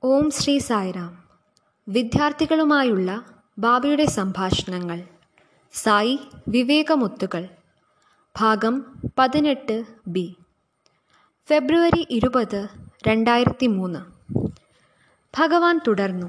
ഓം ശ്രീ സായിറാം വിദ്യാർത്ഥികളുമായുള്ള ബാബയുടെ സംഭാഷണങ്ങൾ സായി വിവേകമുത്തുകൾ ഭാഗം പതിനെട്ട് ബി ഫെബ്രുവരി ഇരുപത് രണ്ടായിരത്തി മൂന്ന് ഭഗവാൻ തുടർന്നു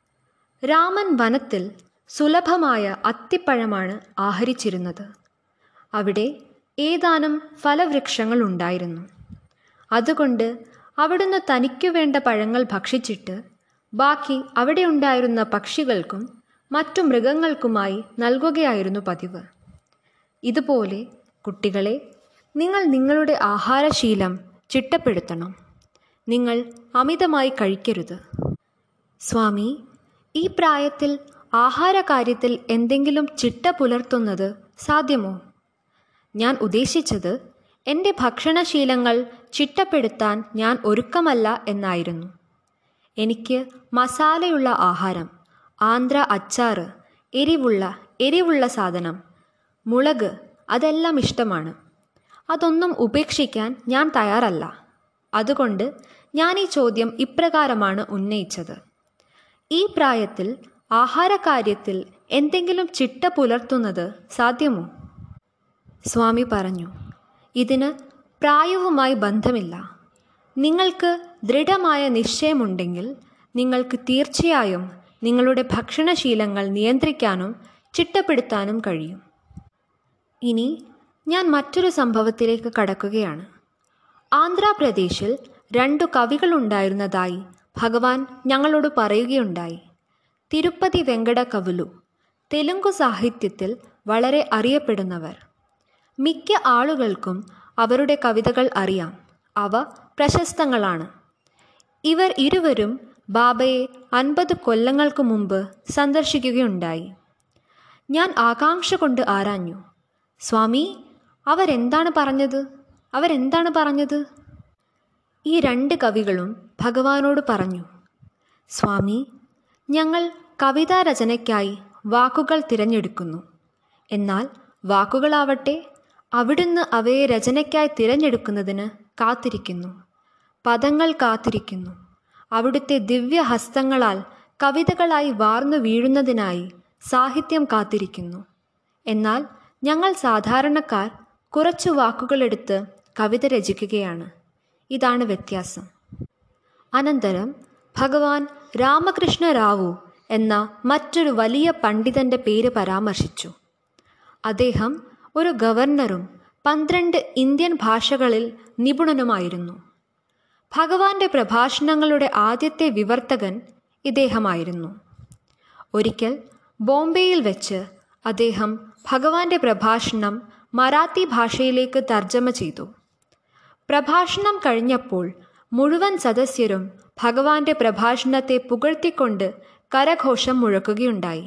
രാമൻ വനത്തിൽ സുലഭമായ അത്തിപ്പഴമാണ് ആഹരിച്ചിരുന്നത് അവിടെ ഏതാനും ഫലവൃക്ഷങ്ങൾ ഉണ്ടായിരുന്നു അതുകൊണ്ട് അവിടുന്ന് തനിക്കു വേണ്ട പഴങ്ങൾ ഭക്ഷിച്ചിട്ട് ബാക്കി അവിടെ ഉണ്ടായിരുന്ന പക്ഷികൾക്കും മറ്റു മൃഗങ്ങൾക്കുമായി നൽകുകയായിരുന്നു പതിവ് ഇതുപോലെ കുട്ടികളെ നിങ്ങൾ നിങ്ങളുടെ ആഹാരശീലം ചിട്ടപ്പെടുത്തണം നിങ്ങൾ അമിതമായി കഴിക്കരുത് സ്വാമി ഈ പ്രായത്തിൽ ആഹാരകാര്യത്തിൽ എന്തെങ്കിലും ചിട്ട പുലർത്തുന്നത് സാധ്യമോ ഞാൻ ഉദ്ദേശിച്ചത് എൻ്റെ ഭക്ഷണശീലങ്ങൾ ചിട്ടപ്പെടുത്താൻ ഞാൻ ഒരുക്കമല്ല എന്നായിരുന്നു എനിക്ക് മസാലയുള്ള ആഹാരം ആന്ധ്ര അച്ചാറ് എരിവുള്ള എരിവുള്ള സാധനം മുളക് അതെല്ലാം ഇഷ്ടമാണ് അതൊന്നും ഉപേക്ഷിക്കാൻ ഞാൻ തയ്യാറല്ല അതുകൊണ്ട് ഞാൻ ഈ ചോദ്യം ഇപ്രകാരമാണ് ഉന്നയിച്ചത് ഈ പ്രായത്തിൽ ആഹാരകാര്യത്തിൽ എന്തെങ്കിലും ചിട്ട പുലർത്തുന്നത് സാധ്യമോ സ്വാമി പറഞ്ഞു ഇതിന് പ്രായവുമായി ബന്ധമില്ല നിങ്ങൾക്ക് ദൃഢമായ നിശ്ചയമുണ്ടെങ്കിൽ നിങ്ങൾക്ക് തീർച്ചയായും നിങ്ങളുടെ ഭക്ഷണശീലങ്ങൾ നിയന്ത്രിക്കാനും ചിട്ടപ്പെടുത്താനും കഴിയും ഇനി ഞാൻ മറ്റൊരു സംഭവത്തിലേക്ക് കടക്കുകയാണ് ആന്ധ്രാപ്രദേശിൽ രണ്ടു കവികളുണ്ടായിരുന്നതായി ഭഗവാൻ ഞങ്ങളോട് പറയുകയുണ്ടായി തിരുപ്പതി വെങ്കട കവുലു തെലുങ്കു സാഹിത്യത്തിൽ വളരെ അറിയപ്പെടുന്നവർ മിക്ക ആളുകൾക്കും അവരുടെ കവിതകൾ അറിയാം അവ പ്രശസ്തങ്ങളാണ് ഇവർ ഇരുവരും ബാബയെ അൻപത് കൊല്ലങ്ങൾക്ക് മുമ്പ് സന്ദർശിക്കുകയുണ്ടായി ഞാൻ ആകാംക്ഷ കൊണ്ട് ആരാഞ്ഞു സ്വാമി അവരെന്താണ് പറഞ്ഞത് അവരെന്താണ് പറഞ്ഞത് ഈ രണ്ട് കവികളും ഭഗവാനോട് പറഞ്ഞു സ്വാമി ഞങ്ങൾ കവിതാരചനയ്ക്കായി വാക്കുകൾ തിരഞ്ഞെടുക്കുന്നു എന്നാൽ വാക്കുകളാവട്ടെ അവിടുന്ന് അവയെ രചനയ്ക്കായി തിരഞ്ഞെടുക്കുന്നതിന് കാത്തിരിക്കുന്നു പദങ്ങൾ കാത്തിരിക്കുന്നു അവിടുത്തെ ദിവ്യഹസ്തങ്ങളാൽ കവിതകളായി വാർന്നു വീഴുന്നതിനായി സാഹിത്യം കാത്തിരിക്കുന്നു എന്നാൽ ഞങ്ങൾ സാധാരണക്കാർ കുറച്ചു വാക്കുകളെടുത്ത് കവിത രചിക്കുകയാണ് ഇതാണ് വ്യത്യാസം അനന്തരം ഭഗവാൻ രാമകൃഷ്ണ റാവു എന്ന മറ്റൊരു വലിയ പണ്ഡിതന്റെ പേര് പരാമർശിച്ചു അദ്ദേഹം ഒരു ഗവർണറും പന്ത്രണ്ട് ഇന്ത്യൻ ഭാഷകളിൽ നിപുണനുമായിരുന്നു ഭഗവാന്റെ പ്രഭാഷണങ്ങളുടെ ആദ്യത്തെ വിവർത്തകൻ ഇദ്ദേഹമായിരുന്നു ഒരിക്കൽ ബോംബെയിൽ വെച്ച് അദ്ദേഹം ഭഗവാന്റെ പ്രഭാഷണം മറാത്തി ഭാഷയിലേക്ക് തർജ്ജമ ചെയ്തു പ്രഭാഷണം കഴിഞ്ഞപ്പോൾ മുഴുവൻ സദസ്യരും ഭഗവാന്റെ പ്രഭാഷണത്തെ പുകഴ്ത്തിക്കൊണ്ട് കരഘോഷം മുഴക്കുകയുണ്ടായി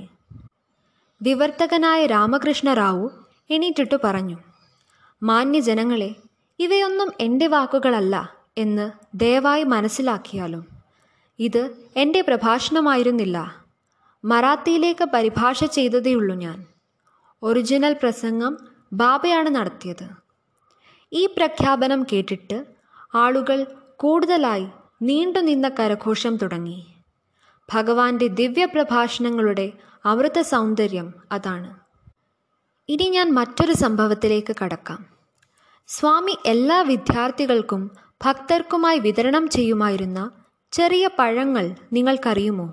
വിവർത്തകനായ രാമകൃഷ്ണ റാവു എണീറ്റിട്ടു പറഞ്ഞു മാന്യജനങ്ങളെ ഇവയൊന്നും എൻ്റെ വാക്കുകളല്ല എന്ന് ദയവായി മനസ്സിലാക്കിയാലും ഇത് എൻ്റെ പ്രഭാഷണമായിരുന്നില്ല മറാത്തിയിലേക്ക് പരിഭാഷ ചെയ്തതേയുള്ളൂ ഞാൻ ഒറിജിനൽ പ്രസംഗം ബാബയാണ് നടത്തിയത് ഈ പ്രഖ്യാപനം കേട്ടിട്ട് ആളുകൾ കൂടുതലായി നീണ്ടുനിന്ന കരഘോഷം തുടങ്ങി ഭഗവാന്റെ ദിവ്യപ്രഭാഷണങ്ങളുടെ അമൃത സൗന്ദര്യം അതാണ് ഇനി ഞാൻ മറ്റൊരു സംഭവത്തിലേക്ക് കടക്കാം സ്വാമി എല്ലാ വിദ്യാർത്ഥികൾക്കും ഭക്തർക്കുമായി വിതരണം ചെയ്യുമായിരുന്ന ചെറിയ പഴങ്ങൾ നിങ്ങൾക്കറിയുമോ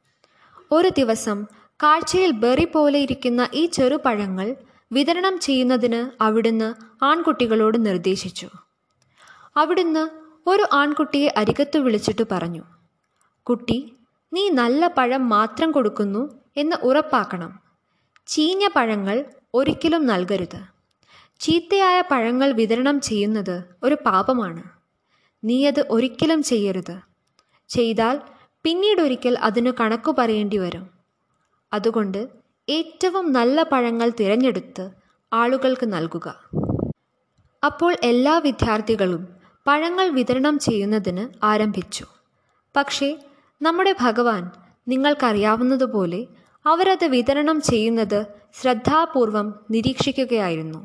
ഒരു ദിവസം കാഴ്ചയിൽ ബെറി പോലെ ഇരിക്കുന്ന ഈ ചെറുപഴങ്ങൾ വിതരണം ചെയ്യുന്നതിന് അവിടുന്ന് ആൺകുട്ടികളോട് നിർദ്ദേശിച്ചു അവിടുന്ന് ഒരു ആൺകുട്ടിയെ അരികത്ത് വിളിച്ചിട്ട് പറഞ്ഞു കുട്ടി നീ നല്ല പഴം മാത്രം കൊടുക്കുന്നു എന്ന് ഉറപ്പാക്കണം ചീഞ്ഞ പഴങ്ങൾ ഒരിക്കലും നൽകരുത് ചീത്തയായ പഴങ്ങൾ വിതരണം ചെയ്യുന്നത് ഒരു പാപമാണ് നീ അത് ഒരിക്കലും ചെയ്യരുത് ചെയ്താൽ പിന്നീടൊരിക്കൽ അതിനു കണക്കു പറയേണ്ടി വരും അതുകൊണ്ട് ഏറ്റവും നല്ല പഴങ്ങൾ തിരഞ്ഞെടുത്ത് ആളുകൾക്ക് നൽകുക അപ്പോൾ എല്ലാ വിദ്യാർത്ഥികളും പഴങ്ങൾ വിതരണം ചെയ്യുന്നതിന് ആരംഭിച്ചു പക്ഷേ നമ്മുടെ ഭഗവാൻ നിങ്ങൾക്കറിയാവുന്നതുപോലെ അവരത് വിതരണം ചെയ്യുന്നത് ശ്രദ്ധാപൂർവം നിരീക്ഷിക്കുകയായിരുന്നു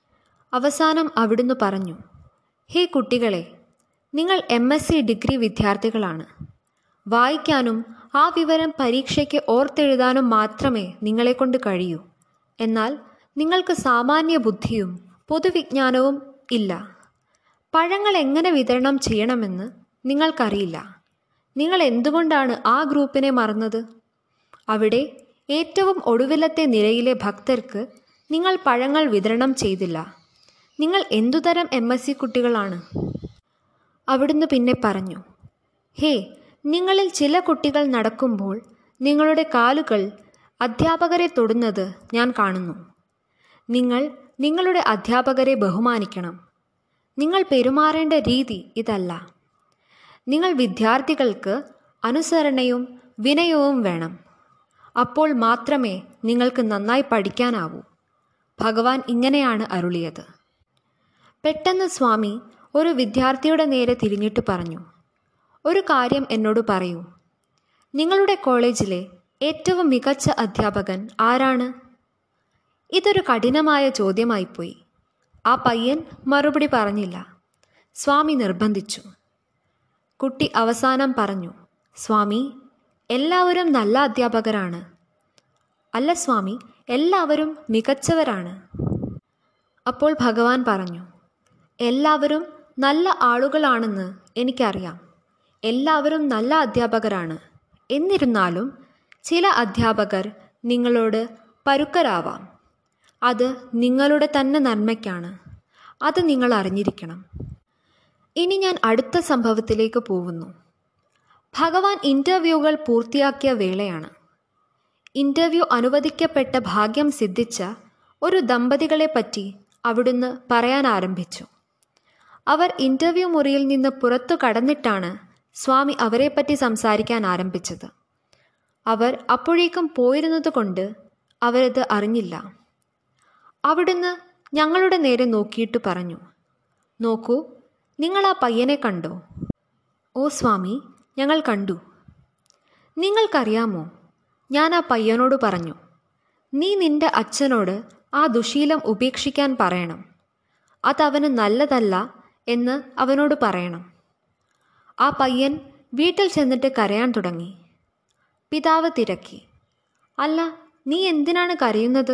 അവസാനം അവിടുന്ന് പറഞ്ഞു ഹേ കുട്ടികളെ നിങ്ങൾ എം എസ് സി ഡിഗ്രി വിദ്യാർത്ഥികളാണ് വായിക്കാനും ആ വിവരം പരീക്ഷയ്ക്ക് ഓർത്തെഴുതാനും മാത്രമേ നിങ്ങളെക്കൊണ്ട് കഴിയൂ എന്നാൽ നിങ്ങൾക്ക് സാമാന്യ ബുദ്ധിയും പൊതുവിജ്ഞാനവും ഇല്ല പഴങ്ങൾ എങ്ങനെ വിതരണം ചെയ്യണമെന്ന് നിങ്ങൾക്കറിയില്ല നിങ്ങൾ എന്തുകൊണ്ടാണ് ആ ഗ്രൂപ്പിനെ മറന്നത് അവിടെ ഏറ്റവും ഒടുവിലത്തെ നിരയിലെ ഭക്തർക്ക് നിങ്ങൾ പഴങ്ങൾ വിതരണം ചെയ്തില്ല നിങ്ങൾ എന്തുതരം എം എസ് സി കുട്ടികളാണ് അവിടുന്ന് പിന്നെ പറഞ്ഞു ഹേ നിങ്ങളിൽ ചില കുട്ടികൾ നടക്കുമ്പോൾ നിങ്ങളുടെ കാലുകൾ അധ്യാപകരെ തൊടുന്നത് ഞാൻ കാണുന്നു നിങ്ങൾ നിങ്ങളുടെ അധ്യാപകരെ ബഹുമാനിക്കണം നിങ്ങൾ പെരുമാറേണ്ട രീതി ഇതല്ല നിങ്ങൾ വിദ്യാർത്ഥികൾക്ക് അനുസരണയും വിനയവും വേണം അപ്പോൾ മാത്രമേ നിങ്ങൾക്ക് നന്നായി പഠിക്കാനാവൂ ഭഗവാൻ ഇങ്ങനെയാണ് അരുളിയത് പെട്ടെന്ന് സ്വാമി ഒരു വിദ്യാർത്ഥിയുടെ നേരെ തിരിഞ്ഞിട്ട് പറഞ്ഞു ഒരു കാര്യം എന്നോട് പറയൂ നിങ്ങളുടെ കോളേജിലെ ഏറ്റവും മികച്ച അധ്യാപകൻ ആരാണ് ഇതൊരു കഠിനമായ ചോദ്യമായിപ്പോയി ആ പയ്യൻ മറുപടി പറഞ്ഞില്ല സ്വാമി നിർബന്ധിച്ചു കുട്ടി അവസാനം പറഞ്ഞു സ്വാമി എല്ലാവരും നല്ല അധ്യാപകരാണ് അല്ല സ്വാമി എല്ലാവരും മികച്ചവരാണ് അപ്പോൾ ഭഗവാൻ പറഞ്ഞു എല്ലാവരും നല്ല ആളുകളാണെന്ന് എനിക്കറിയാം എല്ലാവരും നല്ല അധ്യാപകരാണ് എന്നിരുന്നാലും ചില അധ്യാപകർ നിങ്ങളോട് പരുക്കരാവാം അത് നിങ്ങളുടെ തന്നെ നന്മയ്ക്കാണ് അത് നിങ്ങൾ അറിഞ്ഞിരിക്കണം ഇനി ഞാൻ അടുത്ത സംഭവത്തിലേക്ക് പോകുന്നു ഭഗവാൻ ഇൻ്റർവ്യൂകൾ പൂർത്തിയാക്കിയ വേളയാണ് ഇൻ്റർവ്യൂ അനുവദിക്കപ്പെട്ട ഭാഗ്യം സിദ്ധിച്ച ഒരു ദമ്പതികളെപ്പറ്റി അവിടുന്ന് പറയാൻ ആരംഭിച്ചു അവർ ഇൻ്റർവ്യൂ മുറിയിൽ നിന്ന് പുറത്തു കടന്നിട്ടാണ് സ്വാമി അവരെപ്പറ്റി സംസാരിക്കാൻ ആരംഭിച്ചത് അവർ അപ്പോഴേക്കും പോയിരുന്നതുകൊണ്ട് അവരത് അറിഞ്ഞില്ല അവിടുന്ന് ഞങ്ങളുടെ നേരെ നോക്കിയിട്ട് പറഞ്ഞു നോക്കൂ നിങ്ങൾ ആ പയ്യനെ കണ്ടോ ഓ സ്വാമി ഞങ്ങൾ കണ്ടു നിങ്ങൾക്കറിയാമോ ഞാൻ ആ പയ്യനോട് പറഞ്ഞു നീ നിന്റെ അച്ഛനോട് ആ ദുശീലം ഉപേക്ഷിക്കാൻ പറയണം അതവന് നല്ലതല്ല എന്ന് അവനോട് പറയണം ആ പയ്യൻ വീട്ടിൽ ചെന്നിട്ട് കരയാൻ തുടങ്ങി പിതാവ് തിരക്കി അല്ല നീ എന്തിനാണ് കരയുന്നത്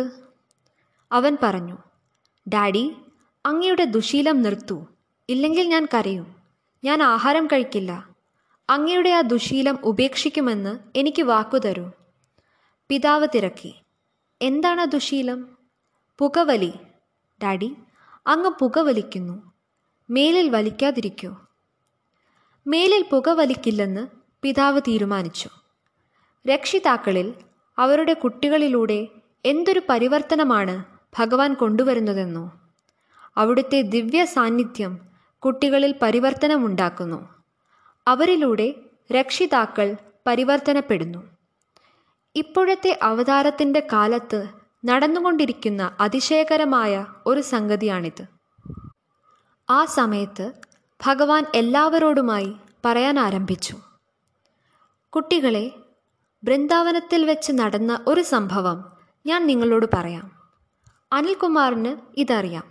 അവൻ പറഞ്ഞു ഡാഡി അങ്ങയുടെ ദുശീലം നിർത്തൂ ഇല്ലെങ്കിൽ ഞാൻ കരയും ഞാൻ ആഹാരം കഴിക്കില്ല അങ്ങയുടെ ആ ദുശീലം ഉപേക്ഷിക്കുമെന്ന് എനിക്ക് വാക്കു തരൂ പിതാവ് തിരക്കി എന്താണ് ആ ദുശീലം പുകവലി ഡാഡി അങ്ങ് പുകവലിക്കുന്നു മേലിൽ വലിക്കാതിരിക്കോ മേലിൽ പുകവലിക്കില്ലെന്ന് പിതാവ് തീരുമാനിച്ചു രക്ഷിതാക്കളിൽ അവരുടെ കുട്ടികളിലൂടെ എന്തൊരു പരിവർത്തനമാണ് ഭഗവാൻ കൊണ്ടുവരുന്നതെന്നോ അവിടുത്തെ ദിവ്യ സാന്നിധ്യം കുട്ടികളിൽ പരിവർത്തനമുണ്ടാക്കുന്നു അവരിലൂടെ രക്ഷിതാക്കൾ പരിവർത്തനപ്പെടുന്നു ഇപ്പോഴത്തെ അവതാരത്തിൻ്റെ കാലത്ത് നടന്നുകൊണ്ടിരിക്കുന്ന അതിശയകരമായ ഒരു സംഗതിയാണിത് ആ സമയത്ത് ഭഗവാൻ എല്ലാവരോടുമായി പറയാൻ ആരംഭിച്ചു കുട്ടികളെ ബൃന്ദാവനത്തിൽ വെച്ച് നടന്ന ഒരു സംഭവം ഞാൻ നിങ്ങളോട് പറയാം അനിൽകുമാറിന് ഇതറിയാം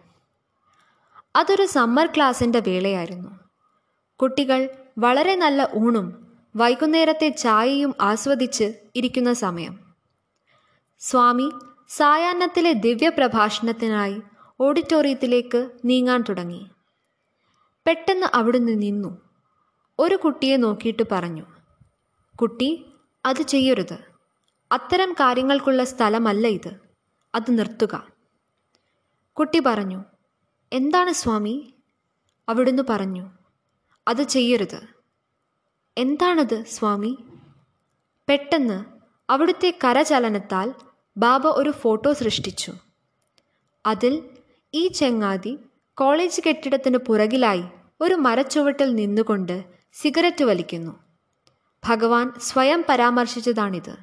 അതൊരു സമ്മർ ക്ലാസിൻ്റെ വേളയായിരുന്നു കുട്ടികൾ വളരെ നല്ല ഊണും വൈകുന്നേരത്തെ ചായയും ആസ്വദിച്ച് ഇരിക്കുന്ന സമയം സ്വാമി സായാഹ്നത്തിലെ ദിവ്യപ്രഭാഷണത്തിനായി ഓഡിറ്റോറിയത്തിലേക്ക് നീങ്ങാൻ തുടങ്ങി പെട്ടെന്ന് അവിടുന്ന് നിന്നു ഒരു കുട്ടിയെ നോക്കിയിട്ട് പറഞ്ഞു കുട്ടി അത് ചെയ്യരുത് അത്തരം കാര്യങ്ങൾക്കുള്ള സ്ഥലമല്ല ഇത് അത് നിർത്തുക കുട്ടി പറഞ്ഞു എന്താണ് സ്വാമി അവിടുന്ന് പറഞ്ഞു അത് ചെയ്യരുത് എന്താണത് സ്വാമി പെട്ടെന്ന് അവിടുത്തെ കരചലനത്താൽ ബാബ ഒരു ഫോട്ടോ സൃഷ്ടിച്ചു അതിൽ ഈ ചെങ്ങാതി കോളേജ് കെട്ടിടത്തിന് പുറകിലായി ഒരു മരച്ചുവട്ടിൽ നിന്നുകൊണ്ട് സിഗരറ്റ് വലിക്കുന്നു ഭഗവാൻ സ്വയം പരാമർശിച്ചതാണിത്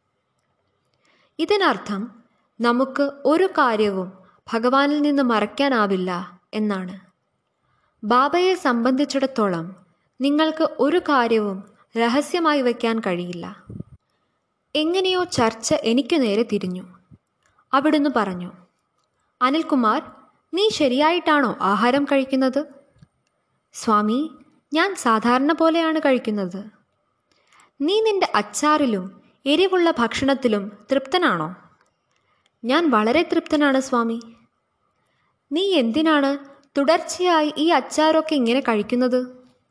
ഇതിനർത്ഥം നമുക്ക് ഒരു കാര്യവും ഭഗവാനിൽ നിന്ന് മറയ്ക്കാനാവില്ല എന്നാണ് ബാബയെ സംബന്ധിച്ചിടത്തോളം നിങ്ങൾക്ക് ഒരു കാര്യവും രഹസ്യമായി വയ്ക്കാൻ കഴിയില്ല എങ്ങനെയോ ചർച്ച എനിക്ക് നേരെ തിരിഞ്ഞു അവിടുന്ന് പറഞ്ഞു അനിൽകുമാർ നീ ശരിയായിട്ടാണോ ആഹാരം കഴിക്കുന്നത് സ്വാമി ഞാൻ സാധാരണ പോലെയാണ് കഴിക്കുന്നത് നീ നിന്റെ അച്ചാറിലും എരിവുള്ള ഭക്ഷണത്തിലും തൃപ്തനാണോ ഞാൻ വളരെ തൃപ്തനാണ് സ്വാമി നീ എന്തിനാണ് തുടർച്ചയായി ഈ അച്ചാറൊക്കെ ഇങ്ങനെ കഴിക്കുന്നത്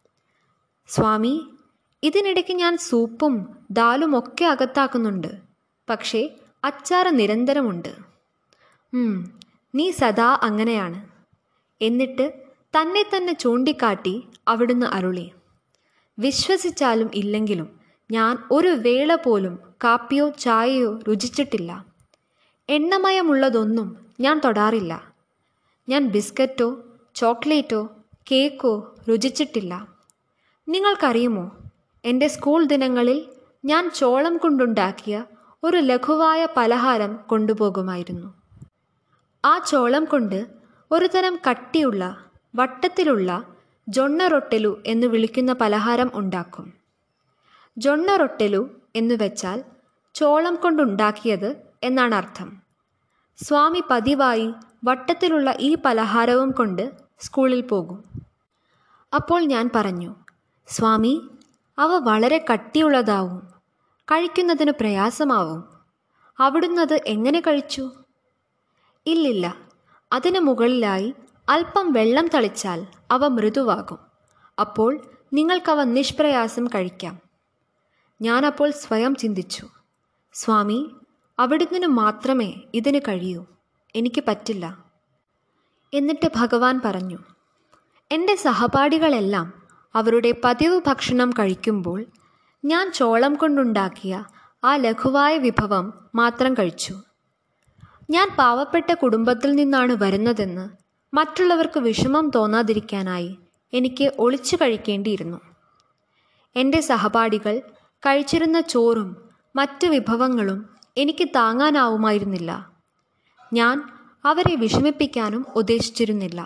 സ്വാമി ഇതിനിടയ്ക്ക് ഞാൻ സൂപ്പും ദാലും ഒക്കെ അകത്താക്കുന്നുണ്ട് പക്ഷേ അച്ചാറ് നിരന്തരമുണ്ട് ഉം, നീ സദാ അങ്ങനെയാണ് എന്നിട്ട് തന്നെ തന്നെ ചൂണ്ടിക്കാട്ടി അവിടുന്ന് അരുളി വിശ്വസിച്ചാലും ഇല്ലെങ്കിലും ഞാൻ ഒരു വേള പോലും കാപ്പിയോ ചായയോ രുചിച്ചിട്ടില്ല എണ്ണമയമുള്ളതൊന്നും ഞാൻ തൊടാറില്ല ഞാൻ ബിസ്ക്കറ്റോ ചോക്ലേറ്റോ കേക്കോ രുചിച്ചിട്ടില്ല നിങ്ങൾക്കറിയുമോ എൻ്റെ സ്കൂൾ ദിനങ്ങളിൽ ഞാൻ ചോളം കൊണ്ടുണ്ടാക്കിയ ഒരു ലഘുവായ പലഹാരം കൊണ്ടുപോകുമായിരുന്നു ആ ചോളം കൊണ്ട് ഒരു തരം കട്ടിയുള്ള വട്ടത്തിലുള്ള ജൊണ്ണ റൊട്ടലു എന്ന് വിളിക്കുന്ന പലഹാരം ഉണ്ടാക്കും ജൊണ്ണ റൊട്ടലു എന്ന് വെച്ചാൽ ചോളം കൊണ്ടുണ്ടാക്കിയത് എന്നാണ് അർത്ഥം സ്വാമി പതിവായി വട്ടത്തിലുള്ള ഈ പലഹാരവും കൊണ്ട് സ്കൂളിൽ പോകും അപ്പോൾ ഞാൻ പറഞ്ഞു സ്വാമി അവ വളരെ കട്ടിയുള്ളതാവും കഴിക്കുന്നതിന് പ്രയാസമാവും അവിടുന്നത് എങ്ങനെ കഴിച്ചു ഇല്ലില്ല അതിന് മുകളിലായി അല്പം വെള്ളം തളിച്ചാൽ അവ മൃദുവാകും അപ്പോൾ നിങ്ങൾക്കവ നിഷ്പ്രയാസം കഴിക്കാം ഞാനപ്പോൾ സ്വയം ചിന്തിച്ചു സ്വാമി അവിടുന്ന് മാത്രമേ ഇതിന് കഴിയൂ എനിക്ക് പറ്റില്ല എന്നിട്ട് ഭഗവാൻ പറഞ്ഞു എൻ്റെ സഹപാഠികളെല്ലാം അവരുടെ പതിവ് ഭക്ഷണം കഴിക്കുമ്പോൾ ഞാൻ ചോളം കൊണ്ടുണ്ടാക്കിയ ആ ലഘുവായ വിഭവം മാത്രം കഴിച്ചു ഞാൻ പാവപ്പെട്ട കുടുംബത്തിൽ നിന്നാണ് വരുന്നതെന്ന് മറ്റുള്ളവർക്ക് വിഷമം തോന്നാതിരിക്കാനായി എനിക്ക് ഒളിച്ചു കഴിക്കേണ്ടിയിരുന്നു എൻ്റെ സഹപാഠികൾ കഴിച്ചിരുന്ന ചോറും മറ്റ് വിഭവങ്ങളും എനിക്ക് താങ്ങാനാവുമായിരുന്നില്ല ഞാൻ അവരെ വിഷമിപ്പിക്കാനും ഉദ്ദേശിച്ചിരുന്നില്ല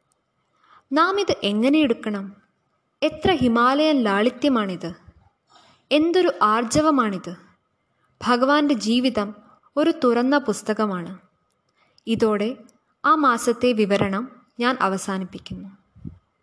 നാം ഇത് എങ്ങനെ എടുക്കണം എത്ര ഹിമാലയൻ ലാളിത്യമാണിത് എന്തൊരു ആർജവമാണിത് ഭഗവാന്റെ ജീവിതം ഒരു തുറന്ന പുസ്തകമാണ് ഇതോടെ ആ മാസത്തെ വിവരണം ഞാൻ അവസാനിപ്പിക്കുന്നു